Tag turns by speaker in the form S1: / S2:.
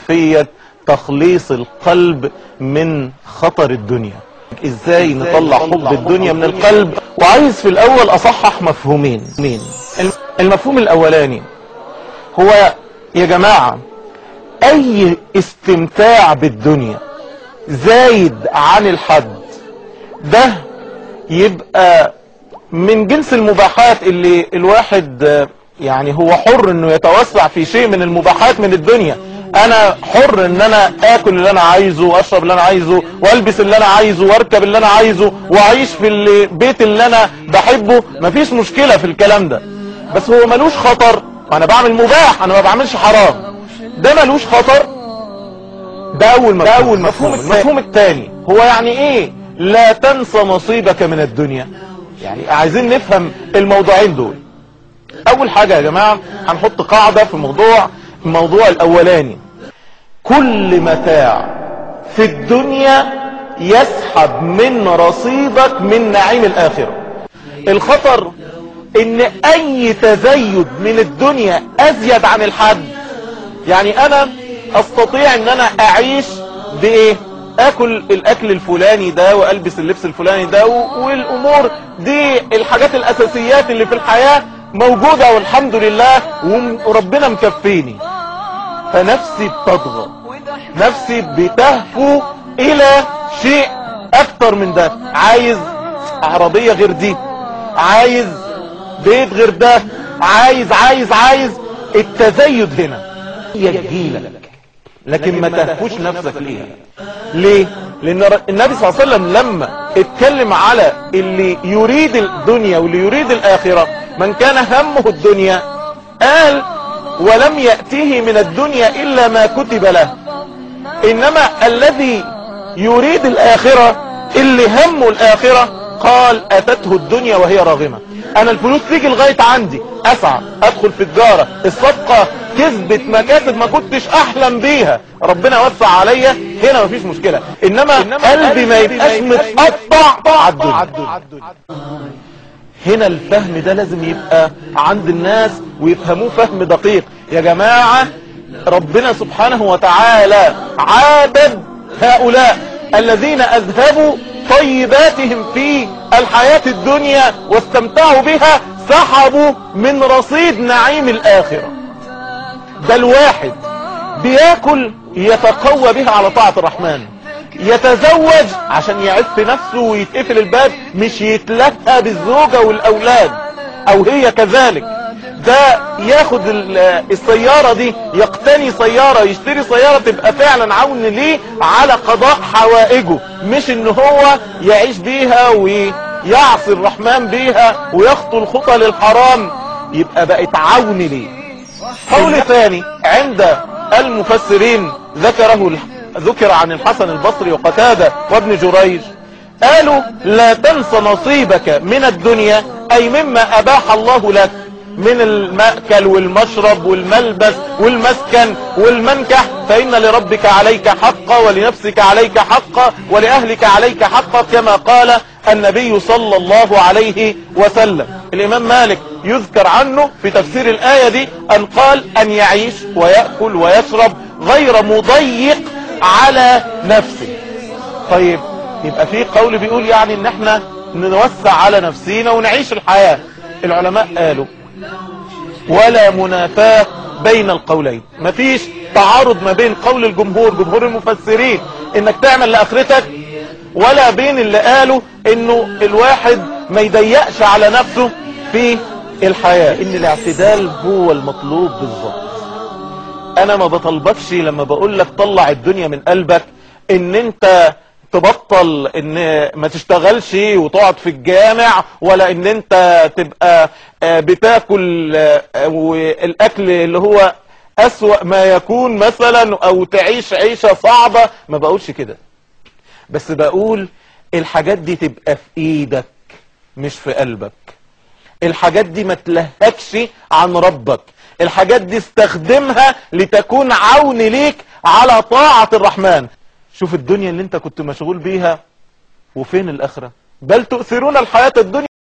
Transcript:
S1: كيفية تخليص القلب من خطر الدنيا ازاي نطلع حب الدنيا من القلب وعايز في الاول اصحح مفهومين مين المفهوم الاولاني هو يا جماعة اي استمتاع بالدنيا زايد عن الحد ده يبقى من جنس المباحات اللي الواحد يعني هو حر انه يتوسع في شيء من المباحات من الدنيا انا حر ان انا اكل اللي انا عايزه واشرب اللي انا عايزه والبس اللي انا عايزه واركب اللي انا عايزه واعيش في البيت اللي انا بحبه مفيش مشكلة في الكلام ده بس هو ملوش خطر انا بعمل مباح انا ما بعملش حرام ده ملوش خطر ده اول مفهوم, ده أول مفهوم. المفهوم الثاني هو يعني ايه لا تنسى نصيبك من الدنيا يعني عايزين نفهم الموضوعين دول اول حاجة يا جماعة هنحط قاعدة في موضوع الموضوع الاولاني كل متاع في الدنيا يسحب من رصيدك من نعيم الاخرة الخطر ان اي تزيد من الدنيا ازيد عن الحد يعني انا استطيع ان انا اعيش بايه اكل الاكل الفلاني ده والبس اللبس الفلاني ده والامور دي الحاجات الاساسيات اللي في الحياة موجودة والحمد لله وربنا مكفيني فنفسي بتضغى نفسي بتهفو الى شيء اكتر من ده عايز عربية غير دي عايز بيت غير ده عايز عايز عايز التزيد هنا هي تجيلك لكن ما تهفوش نفسك ليها ليه لان النبي صلى الله عليه وسلم لما اتكلم على اللي يريد الدنيا واللي يريد الاخرة من كان همه الدنيا قال ولم يأته من الدنيا الا ما كتب له انما الذي يريد الاخرة اللي همه الاخرة قال اتته الدنيا وهي راغمة انا الفلوس تيجي لغاية عندي اسعى ادخل في التجارة الصفقة كسبت مكاسب ما كنتش احلم بيها ربنا وسع عليا هنا مفيش مشكلة انما, إنما قلبي ما يبقاش متقطع على الدنيا هنا الفهم ده لازم يبقى عند الناس ويفهموه فهم دقيق يا جماعة ربنا سبحانه وتعالى عابد هؤلاء الذين اذهبوا طيباتهم في الحياة الدنيا واستمتعوا بها سحبوا من رصيد نعيم الآخرة ده الواحد بياكل يتقوى بها على طاعة الرحمن يتزوج عشان يعف نفسه ويتقفل الباب مش يتلهى بالزوجة والأولاد أو هي كذلك ده ياخد السيارة دي يقتني سيارة يشتري سيارة تبقى فعلا عون ليه على قضاء حوائجه مش ان هو يعيش بيها ويعصي الرحمن بيها ويخطو الخطى للحرام يبقى بقت عون ليه قول ثاني عند المفسرين ذكره ذكر عن الحسن البصري وقتادة وابن جريج قالوا لا تنس نصيبك من الدنيا اي مما اباح الله لك من المأكل والمشرب والملبس والمسكن والمنكح فإن لربك عليك حقا ولنفسك عليك حقا ولأهلك عليك حقا كما قال النبي صلى الله عليه وسلم الإمام مالك يذكر عنه في تفسير الآية دي أن قال أن يعيش ويأكل ويشرب غير مضيق على نفسه طيب يبقى في قول بيقول يعني ان احنا نوسع على نفسينا ونعيش الحياة العلماء قالوا ولا منافاة بين القولين مفيش تعارض ما بين قول الجمهور جمهور المفسرين انك تعمل لاخرتك ولا بين اللي قالوا انه الواحد ما يضيقش على نفسه في الحياة ان الاعتدال هو المطلوب بالظبط انا ما بطلبكش لما بقول لك طلع الدنيا من قلبك ان انت تبطل ان ما تشتغلش وتقعد في الجامع ولا ان انت تبقى بتاكل والاكل اللي هو اسوأ ما يكون مثلا او تعيش عيشة صعبة ما بقولش كده بس بقول الحاجات دي تبقى في ايدك مش في قلبك الحاجات دي ما تلهكش عن ربك الحاجات دي استخدمها لتكون عون ليك على طاعة الرحمن شوف الدنيا اللي انت كنت مشغول بيها وفين الاخرة بل تؤثرون الحياة الدنيا